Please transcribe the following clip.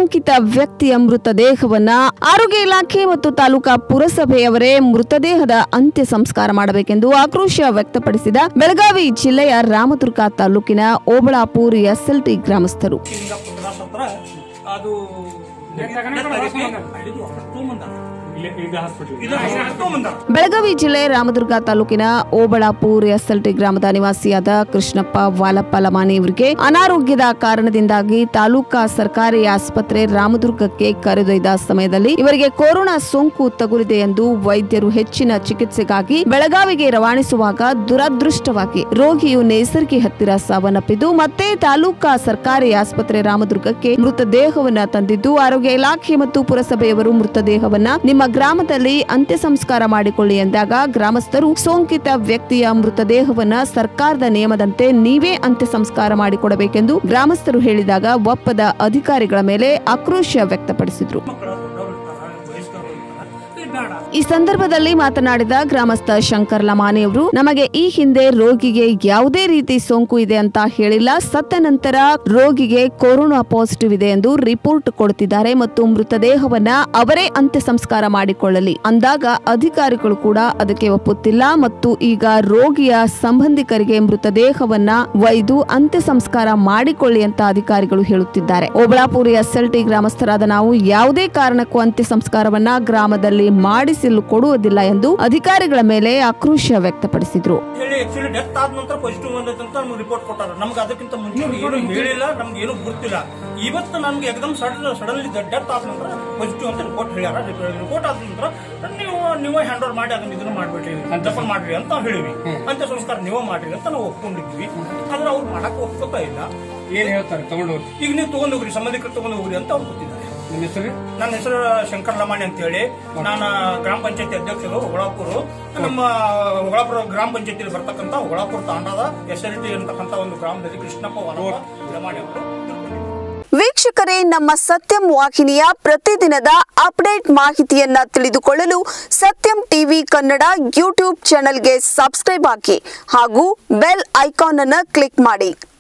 ಸೋಂಕಿತ ವ್ಯಕ್ತಿಯ ಮೃತದೇಹವನ್ನ ಆರೋಗ್ಯ ಇಲಾಖೆ ಮತ್ತು ತಾಲೂಕಾ ಪುರಸಭೆಯವರೇ ಮೃತದೇಹದ ಅಂತ್ಯ ಸಂಸ್ಕಾರ ಮಾಡಬೇಕೆಂದು ಆಕ್ರೋಶ ವ್ಯಕ್ತಪಡಿಸಿದ ಬೆಳಗಾವಿ ಜಿಲ್ಲೆಯ ರಾಮದುರ್ಗ ತಾಲೂಕಿನ ಓಬಳಾಪುರ್ ಎಸ್ಎಲ್ಟಿ ಗ್ರಾಮಸ್ಥರು ಲಿಂಗಪ್ಪ ದಾಸ್ ಹತ್ರ ಅದು ಅಲ್ಲಿದು ವಾಪಸ್ ತೊಗೊಂಬಂದಾರ. ಇದು ವಾಪಸ್ ತೊಗೊಂಬಂದಾರ. ಬೆಳಗಾವಿ ಜಿಲ್ಲೆ ರಾಮದುರ್ಗ ತಾಲೂಕಿನ ಓಬಳಾಪುರ್ ಎಸ್ಎಲ್ಟಿ ಗ್ರಾಮದ ನಿವಾಸಿಯಾದ ಕೃಷ್ಣಪ್ಪ ವಾಲಪ್ಪ ಲಮಾನಿ ಇವರಿಗೆ ಅನಾರೋಗ್ಯದ ಕಾರಣದಿಂದಾಗಿ ತಾಲೂಕಾ ಸರ್ಕಾರಿ ಆಸ್ಪತ್ರೆ ರಾಮದುರ್ಗಕ್ಕೆ ಕರೆದೊಯ್ದ ಸಮಯದಲ್ಲಿ ಇವರಿಗೆ ಕೊರೋನಾ ಸೋಂಕು ತಗುಲಿದೆ ಎಂದು ವೈದ್ಯರು ಹೆಚ್ಚಿನ ಚಿಕಿತ್ಸೆಗಾಗಿ ಬೆಳಗಾವಿಗೆ ರವಾನಿಸುವಾಗ ದುರದೃಷ್ಟವಾಗಿ ರೋಗಿಯು ನೇಸರ್ಗಿ ಹತ್ತಿರ ಸಾವನ್ನಪ್ಪಿದ್ದು ಮತ್ತೆ ತಾಲೂಕಾ ಸರ್ಕಾರಿ ಆಸ್ಪತ್ರೆ ರಾಮದುರ್ಗಕ್ಕೆ ಮೃತದೇಹವನ್ನ ತಂದಿದ್ದು ಆರೋಗ್ಯ ಇಲಾಖೆ ಮತ್ತು ಪುರಸಭೆಯವರು ಮೃತದೇಹವನ್ನ ನಿಮ್ಮ ಗ್ರಾಮದಲ್ಲಿ ಅಂತ್ಯ ಸಂಸ್ಕಾರ ಮಾಡಿಕೊಳ್ಳಿ ಎಂದಾಗ ಗ್ರಾಮಸ್ಥರು ಸೋಂಕಿತ ವ್ಯಕ್ತಿಯ ಮೃತದೇಹವನ್ನ ಸರ್ಕಾರದ ನಿಯಮದಂತೆ ನೀವೇ ಅಂತ್ಯ ಸಂಸ್ಕಾರ ಮಾಡಿಕೊಡಬೇಕೆಂದು ಗ್ರಾಮಸ್ಥರು ಹೇಳಿದಾಗ ಒಪ್ಪದ ಅಧಿಕಾರಿಗಳ ಮೇಲೆ ಆಕ್ರೋಶ ವ್ಯಕ್ತಪಡಿಸಿದ್ರು ಮಕ್ಕಳು ದೊಡ್ಡವ್ರು ಇರ್ತಾರ, ವಯಸ್ಕರು ಇರ್ತಾರ. ಇದು ಬೇಡ ಈ ಸಂದರ್ಭದಲ್ಲಿ ಮಾತನಾಡಿದ ಗ್ರಾಮಸ್ಥ ಶಂಕರ್ ಲಮಾನಿ ಅವರು ನಮಗೆ ಈ ಹಿಂದೆ ರೋಗಿಗೆ ಯಾವುದೇ ರೀತಿ ಸೋಂಕು ಇದೆ ಅಂತ ಹೇಳಿಲ್ಲ ಸತ್ತ ನಂತರ ರೋಗಿಗೆ ಕೊರೋನಾ ಪಾಸಿಟಿವ್ ಇದೆ ಎಂದು ರಿಪೋರ್ಟ್ ಕೊಡುತ್ತಿದ್ದಾರೆ ಮತ್ತು ಮೃತದೇಹವನ್ನ ಅವರೇ ಅಂತ್ಯ ಸಂಸ್ಕಾರ ಮಾಡಿಕೊಳ್ಳಲಿ ಅಂದಾಗ ಅಧಿಕಾರಿಗಳು ಕೂಡ ಅದಕ್ಕೆ ಒಪ್ಪುತ್ತಿಲ್ಲ ಮತ್ತು ಈಗ ರೋಗಿಯ ಸಂಬಂಧಿಕರಿಗೆ ಮೃತದೇಹವನ್ನ ಒಯ್ದು ಅಂತ್ಯ ಸಂಸ್ಕಾರ ಮಾಡಿಕೊಳ್ಳಿ ಅಂತ ಅಧಿಕಾರಿಗಳು ಹೇಳುತ್ತಿದ್ದಾರೆ ಓಬಳಾಪುರಿ ಎಸ್ಎಲ್ಟಿ ಗ್ರಾಮಸ್ಥರಾದ ನಾವು ಯಾವುದೇ ಕಾರಣಕ್ಕೂ ಅಂತ್ಯ ಸಂಸ್ಕಾರವನ್ನ ಗ್ರಾಮದಲ್ಲಿ ಮಾಡಿಸಲು ಕೊಡುವುದಿಲ್ಲ ಎಂದು ಅಧಿಕಾರಿಗಳ ಮೇಲೆ ಆಕ್ರೋಶ ವ್ಯಕ್ತಪಡಿಸಿದ್ರು ಹೇಳಿ ಆಕ್ಚುಲಿ ಡೆತ್ ಆದ ನಂತರ ಪಾಸಿಟಿವ್ ಬಂದೈತೆ ಅಂತ ನಮ್ಗೆ ರಿಪೋರ್ಟ್ ಕೊಟ್ಟಾರ ನಮ್ಗೆ ಅದಕ್ಕಿಂತ ಮುಂಚೆ ಏನು ಹೇಳಿಲ್ಲ ನಮ್ಗೆ ಏನು ಗುರ್ತಿಲ್ಲ ಇವತ್ತು ನಮ್ಗೆ ಎಕ್ದಮ್ ಸಡನ್ ಸಡನ್ಲಿ ಡೆತ್ ಆದ ನಂತರ ಪಾಸಿಟಿವ್ ಅಂತ ರಿಪೋರ್ಟ್ ಹೇಳ್ಯಾರ ರಿಪೋರ್ಟ್ ಆದ ನಂತರ ನೀವು ನೀವೇ ಹ್ಯಾಂಡ್ ಓವರ್ ಮಾಡಿ ಅದನ್ನ ಇದನ್ನ ಮಾಡ್ಬಿಟ್ರಿ ದಫನ್ ಮಾಡ್ರಿ ಅಂತ ನಾವು ಹೇಳಿವಿ ಅಂತ ಸಂಸ್ಕಾರ ನೀವೇ ಮಾಡ್ರಿ ಅಂತ ನಾವು ಒಪ್ಕೊಂಡಿದ್ವಿ ಆದ್ರೆ ಅವ್ರು ಮಾಡಕ್ ಒಪ್ಕೋತಾ ಇಲ್ಲ ಏನ್ ಹೇಳ್ತಾರೆ ತಗೊಂಡವ್ರು ಈಗ ನೀವು ತಗೊಂಡ್ ಹೋಗ್ರಿ ಸಂಬಂಧಿಕರು ತಗೊಂಡ್ ಹೋಗ್ರಿ ಅಂತ ಅವ್ರು ಕೊಟ್ಟಿದ್ದಾರೆ ನಿಮ್ಮ ಹೆಸರು ನನ್ನ ಹೆಸರು ಶಂಕರ್ ಲಮಾಣಿ ಅಂತ ಹೇಳಿ ನಾನು ಗ್ರಾಮ ಪಂಚಾಯತಿ ಅಧ್ಯಕ್ಷರು ಹೊಳಾಪುರ ನಮ್ಮ ಹೊಳಾಪುರ ಗ್ರಾಮ ಪಂಚಾಯತಿಯಲ್ಲಿ ಬರ್ತಕ್ಕಂಥ ಹೊಳಾಪುರ ತಾಂಡದ ಎಸ್ ಎಲ್ ಟಿ ಅಂತಕ್ಕಂಥ ಒಂದು ಗ್ರಾಮದಲ್ಲಿ ಕೃಷ್ಣಪ್ಪ ವಲಪ್ಪ ಲಮಾಣಿ ಅವರು ವೀಕ್ಷಕರೇ ನಮ್ಮ ಸತ್ಯಂ ವಾಹಿನಿಯ ಪ್ರತಿದಿನದ ಅಪ್ಡೇಟ್ ಮಾಹಿತಿಯನ್ನ ತಿಳಿದುಕೊಳ್ಳಲು ಸತ್ಯಂ ಟಿವಿ ಕನ್ನಡ ಯೂಟ್ಯೂಬ್ ಚಾನೆಲ್ಗೆ ಸಬ್ಸ್ಕ್ರೈಬ್ ಹಾಕಿ ಹಾಗೂ ಬೆಲ್ ಐಕಾನ್ ಅನ್ನು ಕ್ಲಿಕ್ ಮಾಡಿ